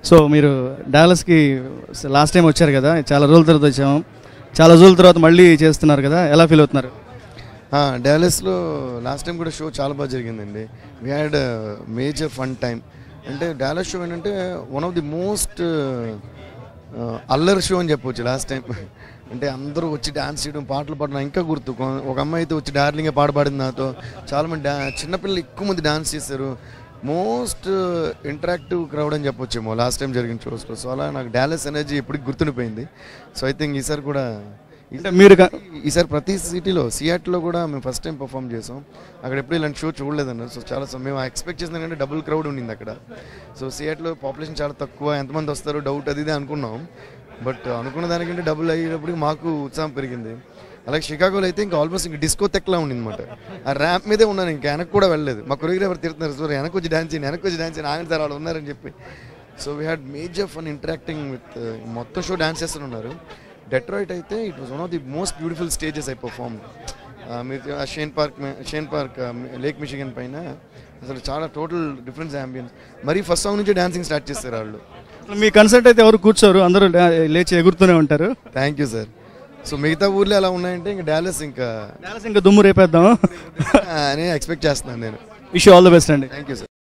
so మీరు డాలస్కి last time వచ్చారు కదా చాలా రోజుల తర్వాత వచ్చాము చాలా రోజుల తర్వాత మళ్ళీ చేస్తున్నారు కదా ఎలా ఫీల్ అవుతున్నారు డాలస్లో లాస్ట్ టైం కూడా షో చాలా బాగా జరిగిందండి we had major fun time అంటే డాలస్ షో ఏంటంటే వన్ ఆఫ్ ది మోస్ట్ అల్లరి షో అని చెప్పొచ్చు లాస్ట్ టైం అంటే అందరూ వచ్చి డాన్స్ చేయడం పాటలు పాడడం ఇంకా గుర్తు కొ- ఒక అమ్మాయి అయితే వచ్చి డార్లింగే పాట పాడింది నాతో చాలా మంది డా చిన్నపిల్లలు ఎక్కువ మంది డాన్స్ చేశారు మోస్ట్ ఇంటరాక్టివ్ క్రౌడ్ అని చెప్పొచ్చేమో లాస్ట్ టైం జరిగిన షోస్లో సో అలా నాకు డాలస్ ఎనర్జీ ఎప్పటికి గుర్తుండిపోయింది సో ఐ థింక్ ఈసారి కూడా అంటే మీరు క- ఈసారి ప్రతి సిటీలో సియాట్లో కూడా మేము ఫస్ట్ టైం పర్ఫామ్ చేసాం అక్కడ ఎప్పుడు ఇలాంటి షో చూడలేదన్న సో చాలా సం- మేము ఎక్స్పెక్ట్ చేసిన కంటే డబుల్ క్రౌడ్ ఉండింది అక్కడ సో సియాట్లో పాపులేషన్ చాలా తక్కువ ఎంతమంది వస్తారు డౌట్ అది ఇది అనుకున్నాం బట్ అనుకున్న దానికంటే డబుల్ అయ్యేటప్పటికి మాకు ఉత్సాహం పెరిగింది అలాగే షికాగోలో అయితే ఇంకా ఆల్మోస్ట్ ఇంకా డిస్కో తెక్లా ఉండింది అనమాట ఆ ర్యాంప్ మీదే ఉన్నాను ఇంకా వెనక్కి కూడా వెళ్ళలేదు మా కొరియోగ్రాఫర్ తిడుతున్నారు సార్ వెనక్కి వచ్చి డాన్స్ చేయండి వెనక్కి వచ్చి డాన్స్ చేయండి ఆగండి సార్ వాళ్ళు ఉన్నారని చెప్పి so we had major fun interacting with మొత్తం షో డాన్స్ చేస్తున్నారు డెట్రాయిట్ అయితే it was one of the most beautiful stages I perform మీరు ఆ షేన్ పార్క్ మే- షేన్ పార్క్ లేక్ మిషిగన్ పైన అసలు చాలా టోటల్ డిఫరెన్స్ అంబియన్స్ మరీ ఫస్ట్ సాంగ్ నుంచి డాన్సింగ్ స్టార్ట్ చేస్తారు వాళ్ళు మీ కన్సర్ట్ అయితే ఎవరు కూర్చోరు అందరూ లే- లేచి ఎగురుతూనే ఉంటారు థ్యాంక్ యూ సార్ సో మిగతా ఊర్లో ఎలా ఉన్నాయంటే ఇంకా డాలస్ ఇంకా డాలస్ ఇంకా దుమ్ము రేపేద్దాం అని ఎక్స్పెక్ట్ చేస్తున్నాను నేను విష్ ఆల్ ద బెస్ట్ అండి థ్యాంక్ యూ సార్